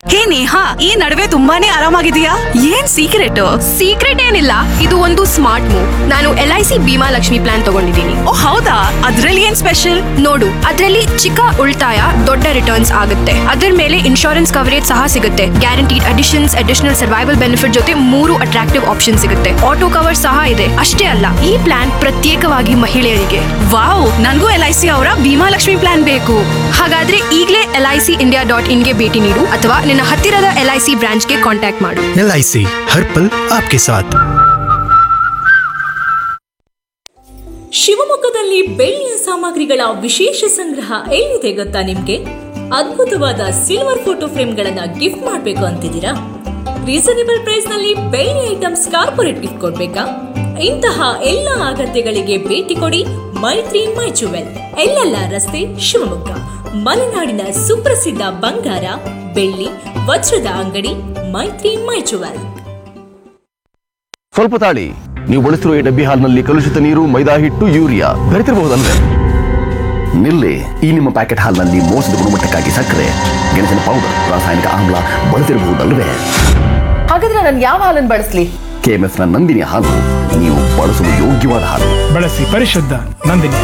ಹೇ ನೇಹಾ ಈ ನಡುವೆ ತುಂಬಾನೇ ಆರಾಮಾಗಿದೆಯಾ ಏನ್ ಸೀಕ್ರೆಟ್ ಸೀಕ್ರೆಟ್ ಏನಿಲ್ಲ ಇದು ಒಂದು ಸ್ಮಾರ್ಟ್ ಮೂವ್ ನಾನು L I C Bheema Lakshmi plan ತಗೊಂಡಿದ್ದೀನಿ ಓ ಹೌದಾ ಅದ್ರಲ್ಲಿ ಏನ್ ಸ್ಪೆಷಲ್ ನೋಡು ಅದರಲ್ಲಿ ಚಿಕ್ಕ ಉಳಿತಾಯ ದೊಡ್ಡ ರಿಟರ್ನ್ಸ್ ಆಗುತ್ತೆ ಅದರ ಮೇಲೆ ಇನ್ಶೂರೆನ್ಸ್ ಕವರೇಜ್ ಸಹ ಸಿಗುತ್ತೆ guaranteed additions additional survival benefit ಜೊತೆ ಮೂರು ಅಟ್ರಾಕ್ಟಿವ್ ಆಪ್ಷನ್ ಸಿಗುತ್ತೆ ಆಟೋ ಕವರ್ ಸಹ ಇದೆ ಅಷ್ಟೇ ಅಲ್ಲ ಈ ಪ್ಲಾನ್ ಪ್ರತ್ಯೇಕವಾಗಿ ಮಹಿಳೆಯರಿಗೆ ವಾವ್ ನನ್ಗೂ ಎಲ್ ಐ ಸಿ ಅವರ ಭೀಮಾ ಲಕ್ಷ್ಮಿ ಪ್ಲಾನ್ ಬೇಕು ಹಾಗಾದ್ರೆ ಈಗಲೇ L I C India dot ಇನ್ಗೆ ಭೇಟಿ ನೀಡು ಅಥವಾ ನಿನ್ನ ಹತ್ತಿರದ ಎಲ್ ಐ ಸಿ ಬ್ರಾಂಚ್ಗೆ ಕಾಂಟ್ಯಾಕ್ಟ್ ಮಾಡು एल आई सी हर पल आपके साथ ಶಿವಮೊಗ್ಗದಲ್ಲಿ ಬೆಳ್ಳಿಯ ಸಾಮಗ್ರಿಗಳ ವಿಶೇಷ ಸಂಗ್ರಹ ಎಲ್ಲಿದೆ ಗೊತ್ತಾ ನಿಮ್ಗೆ ಅದ್ಭುತವಾದ ಸಿಲ್ವರ್ ಫೋಟೋ ಫ್ರೇಮ್ಗಳನ್ನ ಗಿಫ್ಟ್ ಮಾಡ್ಬೇಕು ಅಂತಿದ್ದೀರಾ ರೀಸನೇಬಲ್ ಪ್ರೈಸ್ ನಲ್ಲಿ ಬೆಳ್ಳಿ ಐಟಮ್ಸ್ ಕಾರ್ಪೊರೇಟ್ ಗಿಫ್ಟ್ ಕೊಡ್ಬೇಕಾ ಇಂತಹ ಎಲ್ಲ ಅಗತ್ಯಗಳಿಗೆ ಭೇಟಿ ಕೊಡಿ ಮೈತ್ರಿ ಮೈ ಜುವೆಲ್ ಎಲ್ಲೆಲ್ಲ ರಸ್ತೆ ಶಿವಮೊಗ್ಗ ಮಲೆನಾಡಿನ ಸುಪ್ರಸಿದ್ಧ ಬಂಗಾರ ಬೆಳ್ಳಿ ವಜ್ರದ ಅಂಗಡಿ ಮೈತ್ರಿ ಮೈ ಜುವೆಲ್ ಸ್ವಲ್ಪ ತಾಳಿ ನೀವು ಬಳಸಿರುವ ಈ ಡಬ್ಬಿ ಹಾಲ್ನಲ್ಲಿ ಕಲುಷಿತ ನೀರು ಮೈದಾ ಹಿಟ್ಟು ಯೂರಿಯಾ ಬೆರೆತಿರಬಹುದಲ್ವೇ ನಿಲ್ಲಿ ಈ ನಿಮ್ಮ ಪ್ಯಾಕೆಟ್ ಹಾಲ್ನಲ್ಲಿ ಮೋಸದ ಗುಣಮಟ್ಟಕ್ಕಾಗಿ ಸಕ್ಕರೆ ಗೆಣಸಿನ ಪೌಡರ್ ರಾಸಾಯನಿಕ ಆಮ್ಲ ಬಳಸಿರಬಹುದಲ್ವೇ ಹಾಗಾದ್ರೆ ನಾನು ಯಾವ ಹಾಲನ್ನು ಬಳಸಲಿ ಕೆಎಂಎಫ್ ನ ನಂದಿನಿ ಹಾಲು ನೀವು ಬಳಸಲು ಯೋಗ್ಯವಾದ ಹಾಲು ಬಳಸಿ ಪರಿಶುದ್ಧ ನಂದಿನಿ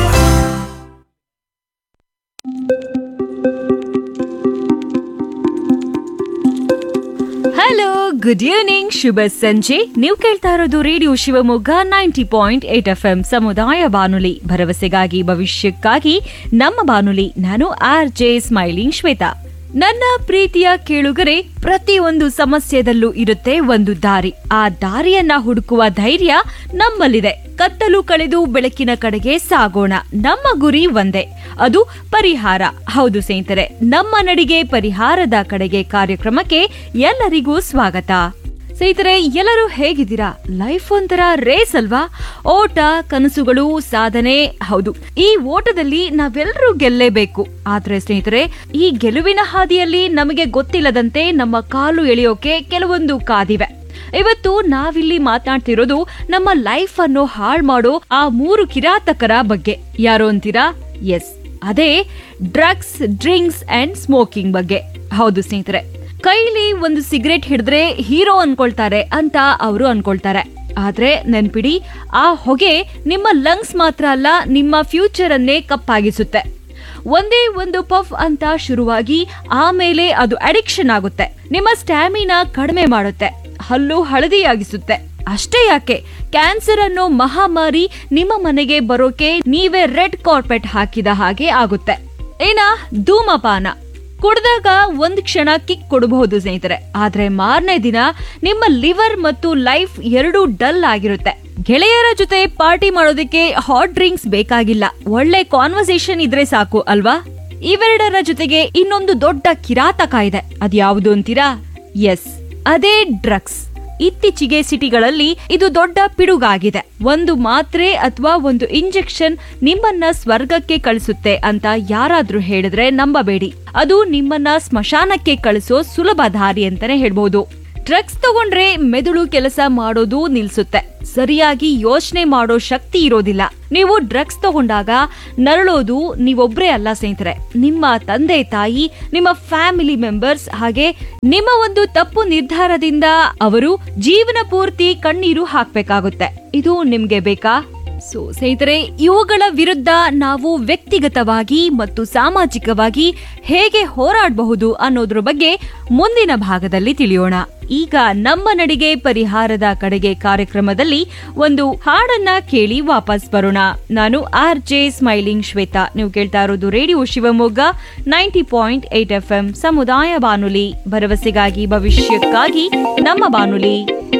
ಹಲೋ ಗುಡ್ ಈವ್ನಿಂಗ್ ಶುಭ ಸಂಜೆ ನೀವು ಕೇಳ್ತಾ ಇರೋದು radio Shivamogga ninety point eight F M ಸಮುದಾಯ ಬಾನುಲಿ ಭರವಸೆಗಾಗಿ ಭವಿಷ್ಯಕ್ಕಾಗಿ ನಮ್ಮ ಬಾನುಲಿ ನಾನು ಆರ್ ಜೆ ಸ್ಮೈಲಿಂಗ್ ಶ್ವೇತಾ ನನ್ನ ಪ್ರೀತಿಯ ಕೇಳುಗರೆ ಪ್ರತಿಯೊಂದು ಸಮಸ್ಯೆದಲ್ಲೂ ಇರುತ್ತೆ ಒಂದು ದಾರಿ ಆ ದಾರಿಯನ್ನ ಹುಡುಕುವ ಧೈರ್ಯ ನಮ್ಮಲ್ಲಿದೆ ಕತ್ತಲು ಕಳೆದು ಬೆಳಕಿನ ಕಡೆಗೆ ಸಾಗೋಣ ನಮ್ಮ ಗುರಿ ಒಂದೇ ಅದು ಪರಿಹಾರ ಹೌದು ಸ್ನೇಹಿತರೆ ನಮ್ಮ ನಡಿಗೆ ಪರಿಹಾರದ ಕಡೆಗೆ ಕಾರ್ಯಕ್ರಮಕ್ಕೆ ಎಲ್ಲರಿಗೂ ಸ್ವಾಗತ ಸ್ನೇಹಿತರೆ ಎಲ್ಲರೂ ಹೇಗಿದ್ದೀರಾ ಲೈಫ್ ಒಂಥರ ರೇಸ್ ಅಲ್ವಾ ಓಟ ಕನಸುಗಳು ಸಾಧನೆ ಹೌದು ಈ ಓಟದಲ್ಲಿ ನಾವೆಲ್ಲರೂ ಗೆಲ್ಲೇಬೇಕು ಆದ್ರೆ ಸ್ನೇಹಿತರೆ ಈ ಗೆಲುವಿನ ಹಾದಿಯಲ್ಲಿ ನಮಗೆ ಗೊತ್ತಿಲ್ಲದಂತೆ ನಮ್ಮ ಕಾಲು ಎಳೆಯೋಕೆ ಕೆಲವೊಂದು ಕಾದಿವೆ ಇವತ್ತು ನಾವಿಲ್ಲಿ ಮಾತನಾಡ್ತಿರೋದು ನಮ್ಮ ಲೈಫ್ ಅನ್ನು ಹಾಳು ಮಾಡೋ ಆ ಮೂರು ಕಿರಾತಕರ ಬಗ್ಗೆ ಯಾರು ಅಂತೀರಾ ಎಸ್ ಅದೇ ಡ್ರಗ್ಸ್ ಡ್ರಿಂಕ್ಸ್ ಅಂಡ್ ಸ್ಮೋಕಿಂಗ್ ಬಗ್ಗೆ ಹೌದು ಸ್ನೇಹಿತರೆ ಕೈಲಿ ಒಂದು ಸಿಗರೆಟ್ ಹಿಡಿದ್ರೆ ಹೀರೋ ಅನ್ಕೊಳ್ತಾರೆ ಅಂತ ಅವರು ಅನ್ಕೊಳ್ತಾರೆ ಆದ್ರೆ ನೆನ್ಪಿಡಿ ಆ ಹೊಗೆ ನಿಮ್ಮ ಲಂಗ್ಸ್ ಮಾತ್ರ ಅಲ್ಲ ನಿಮ್ಮ ಫ್ಯೂಚರ್ ಅನ್ನೇ ಕಪ್ಪಾಗಿಸುತ್ತೆ ಒಂದೇ ಒಂದು ಪಫ್ ಅಂತ ಶುರುವಾಗಿ ಆಮೇಲೆ ಅದು ಅಡಿಕ್ಷನ್ ಆಗುತ್ತೆ ನಿಮ್ಮ ಸ್ಟ್ಯಾಮಿನಾ ಕಡಿಮೆ ಮಾಡುತ್ತೆ ಹಲ್ಲು ಹಳದಿಯಾಗಿಸುತ್ತೆ ಅಷ್ಟೇ ಯಾಕೆ ಕ್ಯಾನ್ಸರ್ ಅನ್ನೋ ಮಹಾಮಾರಿ ನಿಮ್ಮ ಮನೆಗೆ ಬರೋಕೆ ನೀವೇ ರೆಡ್ ಕಾರ್ಪೆಟ್ ಹಾಕಿದ ಹಾಗೆ ಆಗುತ್ತೆ ಏನ ಧೂಮಪಾನ ಕುಡ್ದಾಗ ಒಂದ್ ಕ್ಷಣ ಕಿಕ್ ಕೊಡಬಹುದು ಸ್ನೇಹಿತರೆ ಆದ್ರೆ ಮಾರನೇ ದಿನ ನಿಮ್ಮ ಲಿವರ್ ಮತ್ತು ಲೈಫ್ ಎರಡೂ ಡಲ್ ಆಗಿರುತ್ತೆ ಗೆಳೆಯರ ಜೊತೆ ಪಾರ್ಟಿ ಮಾಡೋದಕ್ಕೆ ಹಾಟ್ ಡ್ರಿಂಕ್ಸ್ ಬೇಕಾಗಿಲ್ಲ ಒಳ್ಳೆ ಕಾನ್ವರ್ಸೇಷನ್ ಇದ್ರೆ ಸಾಕು ಅಲ್ವಾ ಇವೆರಡರ ಜೊತೆಗೆ ಇನ್ನೊಂದು ದೊಡ್ಡ ಕಿರಾತಕ ಇದೆ ಅದ್ಯಾವುದು ಅಂತೀರಾ ಎಸ್ ಅದೇ ಡ್ರಗ್ಸ್ ಇತ್ತೀಚೆಗೆ ಸಿಟಿಗಳಲ್ಲಿ ಇದು ದೊಡ್ಡ ಪಿಡುಗಾಗಿದೆ ಒಂದು ಮಾತ್ರೆ ಅಥವಾ ಒಂದು ಇಂಜೆಕ್ಷನ್ ನಿಮ್ಮನ್ನ ಸ್ವರ್ಗಕ್ಕೆ ಕಳಿಸುತ್ತೆ ಅಂತ ಯಾರಾದ್ರೂ ಹೇಳಿದ್ರೆ ನಂಬಬೇಡಿ ಅದು ನಿಮ್ಮನ್ನ ಸ್ಮಶಾನಕ್ಕೆ ಕಳಿಸೋ ಸುಲಭ ದಾರಿ ಅಂತಾನೆ ಹೇಳ್ಬಹುದು ಡ್ರಗ್ಸ್ ತಗೊಂಡ್ರೆ ಮೆದುಳು ಕೆಲಸ ಮಾಡೋದು ನಿಲ್ಸುತ್ತೆ ಸರಿಯಾಗಿ ಯೋಚನೆ ಮಾಡೋ ಶಕ್ತಿ ಇರೋದಿಲ್ಲ ನೀವು ಡ್ರಗ್ಸ್ ತಗೊಂಡಾಗ ನರಳೋದು ನೀವೊಬ್ರೇ ಅಲ್ಲ ಸ್ನೇಹಿತರೆ ನಿಮ್ಮ ತಂದೆ ತಾಯಿ ನಿಮ್ಮ ಫ್ಯಾಮಿಲಿ ಮೆಂಬರ್ಸ್ ಹಾಗೆ ನಿಮ್ಮ ಒಂದು ತಪ್ಪು ನಿರ್ಧಾರದಿಂದ ಅವರು ಜೀವನ ಪೂರ್ತಿ ಕಣ್ಣೀರು ಹಾಕ್ಬೇಕಾಗುತ್ತೆ ಇದು ನಿಮ್ಗೆ ಬೇಕಾ ಸೊ ಸ್ನೇಹಿತರೆ ಇವುಗಳ ವಿರುದ್ಧ ನಾವು ವ್ಯಕ್ತಿಗತವಾಗಿ ಮತ್ತು ಸಾಮಾಜಿಕವಾಗಿ ಹೇಗೆ ಹೋರಾಡಬಹುದು ಅನ್ನೋದ್ರ ಬಗ್ಗೆ ಮುಂದಿನ ಭಾಗದಲ್ಲಿ ತಿಳಿಯೋಣ ಈಗ ನಮ್ಮ ನಡಿಗೆ ಪರಿಹಾರದ ಕಡೆಗೆ ಕಾರ್ಯಕ್ರಮದಲ್ಲಿ ಒಂದು ಹಾಡನ್ನ ಕೇಳಿ ವಾಪಸ್ ಬರೋಣ ನಾನು ಆರ್ ಜೆ ಸ್ಮೈಲಿಂಗ್ ಶ್ವೇತಾ ನೀವು ಕೇಳ್ತಾ ಇರೋದು radio Shivamogga ninety point eight F M ಸಮುದಾಯ ಬಾನುಲಿ ಭರವಸೆಗಾಗಿ ಭವಿಷ್ಯಕ್ಕಾಗಿ ನಮ್ಮ ಬಾನುಲಿ